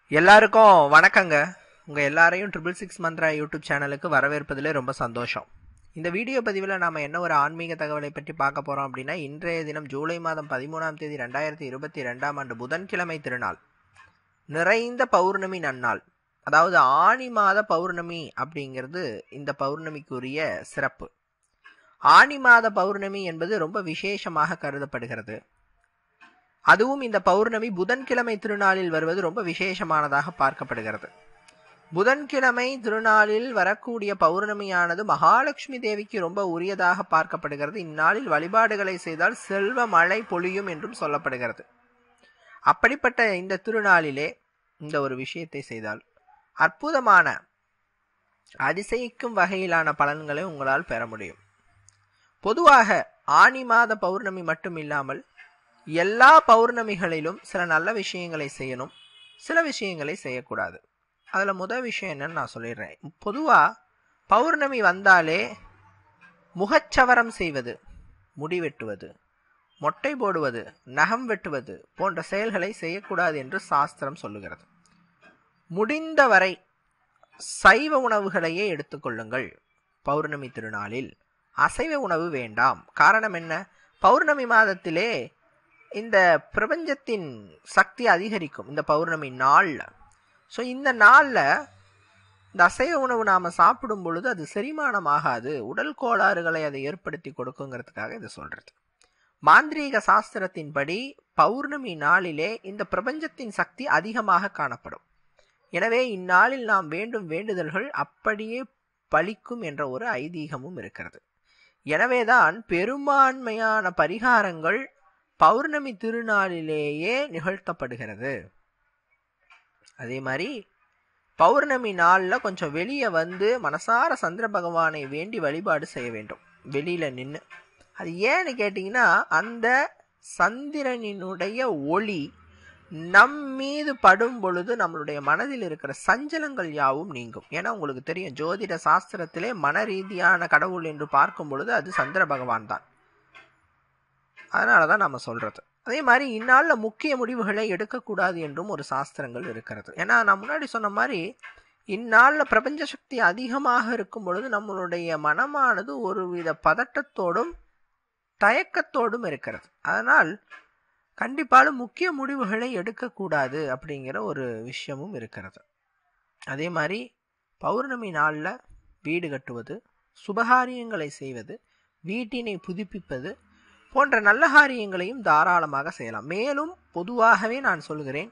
எல்லாருக்கும் வணக்கங்க உங்க எல்லாரையும் ட்ரிபிள் சிக்ஸ் மந்த்ரா யூடியூப் சேனலுக்கு வரவேற்பதிலே ரொம்ப சந்தோஷம் இந்த வீடியோ பதிவில் நாம என்ன ஒரு ஆன்மீக தகவலை பற்றி பார்க்க போறோம் அப்படின்னா இன்றைய தினம் ஜூலை மாதம் பதிமூணாம் தேதி ரெண்டாயிரத்தி இருபத்தி ரெண்டாம் ஆண்டு புதன்கிழமை திருநாள் நிறைந்த பௌர்ணமி நன்னாள் அதாவது ஆணி மாத பௌர்ணமி அப்படிங்கிறது இந்த பௌர்ணமிக்குரிய சிறப்பு ஆணி மாத பௌர்ணமி என்பது ரொம்ப விசேஷமாக கருதப்படுகிறது அதுவும் இந்த பௌர்ணமி புதன்கிழமை திருநாளில் வருவது ரொம்ப விசேஷமானதாக பார்க்கப்படுகிறது புதன்கிழமை திருநாளில் வரக்கூடிய பௌர்ணமியானது மகாலட்சுமி தேவிக்கு ரொம்ப உரியதாக பார்க்கப்படுகிறது இந்நாளில் வழிபாடுகளை செய்தால் செல்வ மழை பொழியும் என்றும் சொல்லப்படுகிறது அப்படிப்பட்ட இந்த திருநாளிலே இந்த ஒரு விஷயத்தை செய்தால் அற்புதமான அதிசயிக்கும் வகையிலான பலன்களை உங்களால் பெற முடியும் பொதுவாக ஆணி மாத பௌர்ணமி மட்டும் இல்லாமல் எல்லா பௌர்ணமிகளிலும் சில நல்ல விஷயங்களை செய்யணும் சில விஷயங்களை செய்யக்கூடாது அதில் முதல் விஷயம் என்னன்னு நான் சொல்லிடுறேன் பொதுவாக பௌர்ணமி வந்தாலே முகச்சவரம் செய்வது முடி வெட்டுவது மொட்டை போடுவது நகம் வெட்டுவது போன்ற செயல்களை செய்யக்கூடாது என்று சாஸ்திரம் சொல்லுகிறது முடிந்தவரை சைவ உணவுகளையே எடுத்துக்கொள்ளுங்கள் பௌர்ணமி திருநாளில் அசைவ உணவு வேண்டாம் காரணம் என்ன பௌர்ணமி மாதத்திலே இந்த பிரபஞ்சத்தின் சக்தி அதிகரிக்கும் இந்த பௌர்ணமி நாளில் ஸோ இந்த நாளில் இந்த அசைவ உணவு நாம் சாப்பிடும் பொழுது அது செரிமானம் ஆகாது உடல் கோளாறுகளை அதை ஏற்படுத்தி கொடுக்குங்கிறதுக்காக இதை சொல்கிறது மாந்திரீக சாஸ்திரத்தின்படி பௌர்ணமி நாளிலே இந்த பிரபஞ்சத்தின் சக்தி அதிகமாக காணப்படும் எனவே இந்நாளில் நாம் வேண்டும் வேண்டுதல்கள் அப்படியே பலிக்கும் என்ற ஒரு ஐதீகமும் இருக்கிறது எனவேதான் பெரும்பான்மையான பரிகாரங்கள் பௌர்ணமி திருநாளிலேயே நிகழ்த்தப்படுகிறது அதே மாதிரி பௌர்ணமி நாளில் கொஞ்சம் வெளியே வந்து மனசார சந்திர பகவானை வேண்டி வழிபாடு செய்ய வேண்டும் வெளியில் நின்று அது ஏன்னு கேட்டிங்கன்னா அந்த சந்திரனினுடைய ஒளி நம் மீது படும் பொழுது நம்மளுடைய மனதில் இருக்கிற சஞ்சலங்கள் யாவும் நீங்கும் ஏன்னா உங்களுக்கு தெரியும் ஜோதிட சாஸ்திரத்திலே மன ரீதியான கடவுள் என்று பார்க்கும் பொழுது அது சந்திர பகவான் தான் அதனால தான் நம்ம சொல்றது அதே மாதிரி இந்நாளில் முக்கிய முடிவுகளை எடுக்கக்கூடாது என்றும் ஒரு சாஸ்திரங்கள் இருக்கிறது ஏன்னா நான் முன்னாடி சொன்ன மாதிரி இந்நாளில் பிரபஞ்ச சக்தி அதிகமாக இருக்கும் பொழுது நம்மளுடைய மனமானது ஒருவித பதட்டத்தோடும் தயக்கத்தோடும் இருக்கிறது அதனால் கண்டிப்பாலும் முக்கிய முடிவுகளை எடுக்கக்கூடாது அப்படிங்கிற ஒரு விஷயமும் இருக்கிறது அதே மாதிரி பௌர்ணமி நாளில் வீடு கட்டுவது சுபகாரியங்களை செய்வது வீட்டினை புதுப்பிப்பது போன்ற நல்ல காரியங்களையும் தாராளமாக செய்யலாம் மேலும் பொதுவாகவே நான் சொல்கிறேன்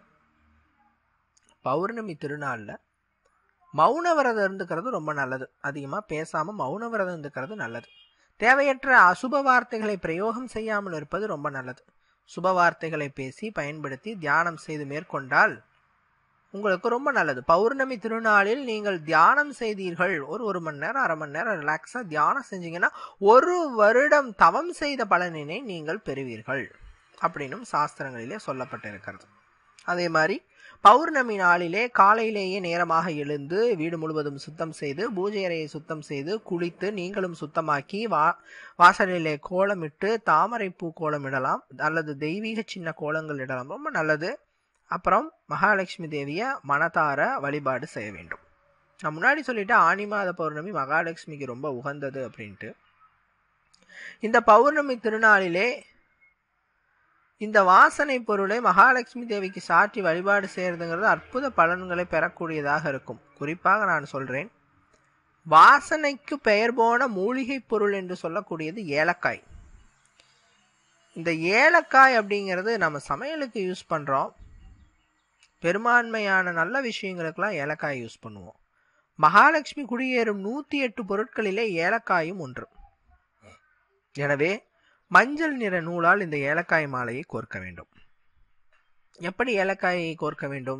பௌர்ணமி திருநாளில் மௌன விரதம் இருந்துக்கிறது ரொம்ப நல்லது அதிகமாக பேசாமல் மௌன விரதம் இருந்துக்கிறது நல்லது தேவையற்ற அசுப வார்த்தைகளை பிரயோகம் செய்யாமல் இருப்பது ரொம்ப நல்லது சுப வார்த்தைகளை பேசி பயன்படுத்தி தியானம் செய்து மேற்கொண்டால் உங்களுக்கு ரொம்ப நல்லது பௌர்ணமி திருநாளில் நீங்கள் தியானம் செய்தீர்கள் ஒரு ஒரு மணி நேரம் அரை மணி நேரம் ரிலாக்ஸாக தியானம் செஞ்சீங்கன்னா ஒரு வருடம் தவம் செய்த பலனினை நீங்கள் பெறுவீர்கள் அப்படின்னும் சாஸ்திரங்களிலே சொல்லப்பட்டிருக்கிறது அதே மாதிரி பௌர்ணமி நாளிலே காலையிலேயே நேரமாக எழுந்து வீடு முழுவதும் சுத்தம் செய்து பூஜை அறையை சுத்தம் செய்து குளித்து நீங்களும் சுத்தமாக்கி வா வாசலிலே கோலமிட்டு தாமரை பூ கோலம் இடலாம் அல்லது தெய்வீக சின்ன கோலங்கள் இடலாம் ரொம்ப நல்லது அப்புறம் மகாலட்சுமி தேவியை மனதார வழிபாடு செய்ய வேண்டும் நான் முன்னாடி சொல்லிட்டு ஆனி மாத பௌர்ணமி மகாலட்சுமிக்கு ரொம்ப உகந்தது அப்படின்ட்டு இந்த பௌர்ணமி திருநாளிலே இந்த வாசனை பொருளை மகாலட்சுமி தேவிக்கு சாற்றி வழிபாடு செய்யறதுங்கிறது அற்புத பலன்களை பெறக்கூடியதாக இருக்கும் குறிப்பாக நான் சொல்றேன் வாசனைக்கு பெயர் போன மூலிகை பொருள் என்று சொல்லக்கூடியது ஏலக்காய் இந்த ஏலக்காய் அப்படிங்கிறது நம்ம சமையலுக்கு யூஸ் பண்ணுறோம் பெரும்பான்மையான நல்ல விஷயங்களுக்கெல்லாம் ஏலக்காய் யூஸ் பண்ணுவோம் மகாலட்சுமி குடியேறும் நூற்றி எட்டு பொருட்களிலே ஏலக்காயும் ஒன்று எனவே மஞ்சள் நிற நூலால் இந்த ஏலக்காய் மாலையை கோர்க்க வேண்டும் எப்படி ஏலக்காயை கோர்க்க வேண்டும்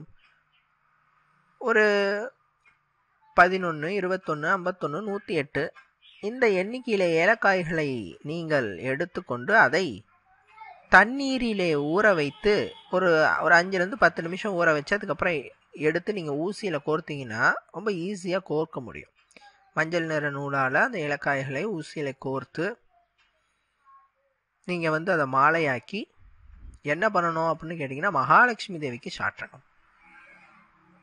ஒரு பதினொன்று இருபத்தொன்று ஐம்பத்தொன்று நூற்றி எட்டு இந்த எண்ணிக்கையில ஏலக்காய்களை நீங்கள் எடுத்துக்கொண்டு அதை தண்ணீரிலே ஊற வைத்து ஒரு ஒரு அஞ்சுலேருந்து பத்து நிமிஷம் ஊற வச்சு அதுக்கப்புறம் எடுத்து நீங்கள் ஊசியில் கோர்த்தீங்கன்னா ரொம்ப ஈஸியாக கோர்க்க முடியும் மஞ்சள் நிற நூலால் அந்த இலக்காய்களை ஊசியில் கோர்த்து நீங்கள் வந்து அதை மாலையாக்கி என்ன பண்ணணும் அப்படின்னு கேட்டிங்கன்னா மகாலட்சுமி தேவிக்கு சாட்டணும்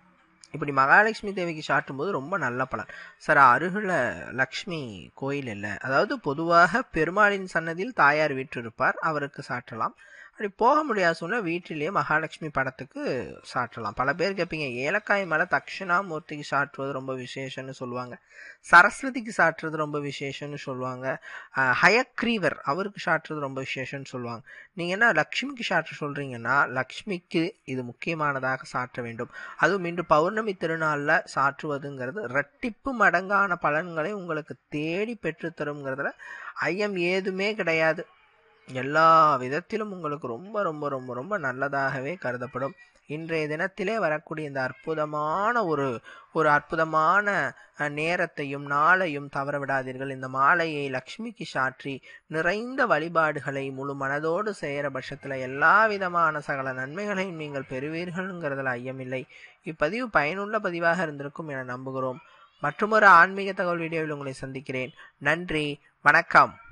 இப்படி மகாலட்சுமி தேவிக்கு சாட்டும் போது ரொம்ப நல்ல பலன் சார் அருகில் லக்ஷ்மி கோயில் இல்லை அதாவது பொதுவாக பெருமாளின் சன்னதியில் தாயார் வீற்றிருப்பார் அவருக்கு சாற்றலாம் அப்படி போக முடியாத சூழ்நிலை வீட்டிலேயே மகாலட்சுமி படத்துக்கு சாற்றலாம் பல பேர் கேட்பீங்க ஏலக்காய் மேலே தட்சிணாமூர்த்திக்கு சாற்றுவது ரொம்ப விசேஷம்னு சொல்லுவாங்க சரஸ்வதிக்கு சாற்றுறது ரொம்ப விசேஷம்னு சொல்லுவாங்க அஹ், ஹயக்ரீவர் அவருக்கு சாற்றுறது ரொம்ப விசேஷம்னு சொல்லுவாங்க நீங்கள் என்ன லக்ஷ்மிக்கு சாற்ற சொல்கிறீங்கன்னா லக்ஷ்மிக்கு இது முக்கியமானதாக சாற்ற வேண்டும் அதுவும் இன்று பௌர்ணமி திருநாளில் சாற்றுவதுங்கிறது ரெட்டிப்பு மடங்கான பலன்களை உங்களுக்கு தேடி பெற்றுத்தருங்கிறதுல ஐயம் ஏதுமே கிடையாது எல்லா விதத்திலும் உங்களுக்கு ரொம்ப ரொம்ப ரொம்ப ரொம்ப நல்லதாகவே கருதப்படும் இன்றைய தினத்திலே வரக்கூடிய இந்த அற்புதமான ஒரு ஒரு அற்புதமான அஹ், நேரத்தையும் நாளையும் தவற விடாதீர்கள் இந்த மாலையை லக்ஷ்மிக்கு சாற்றி நிறைந்த வழிபாடுகளை முழு மனதோடு செய்கிற பட்சத்தில் எல்லா விதமான சகல நன்மைகளையும் நீங்கள் பெறுவீர்கள்ங்கிறதுல ஐயமில்லை இப்பதிவு பயனுள்ள பதிவாக இருந்திருக்கும் என நம்புகிறோம் மற்றொரு ஆன்மீக தகவல் வீடியோவில் உங்களை சந்திக்கிறேன் நன்றி வணக்கம்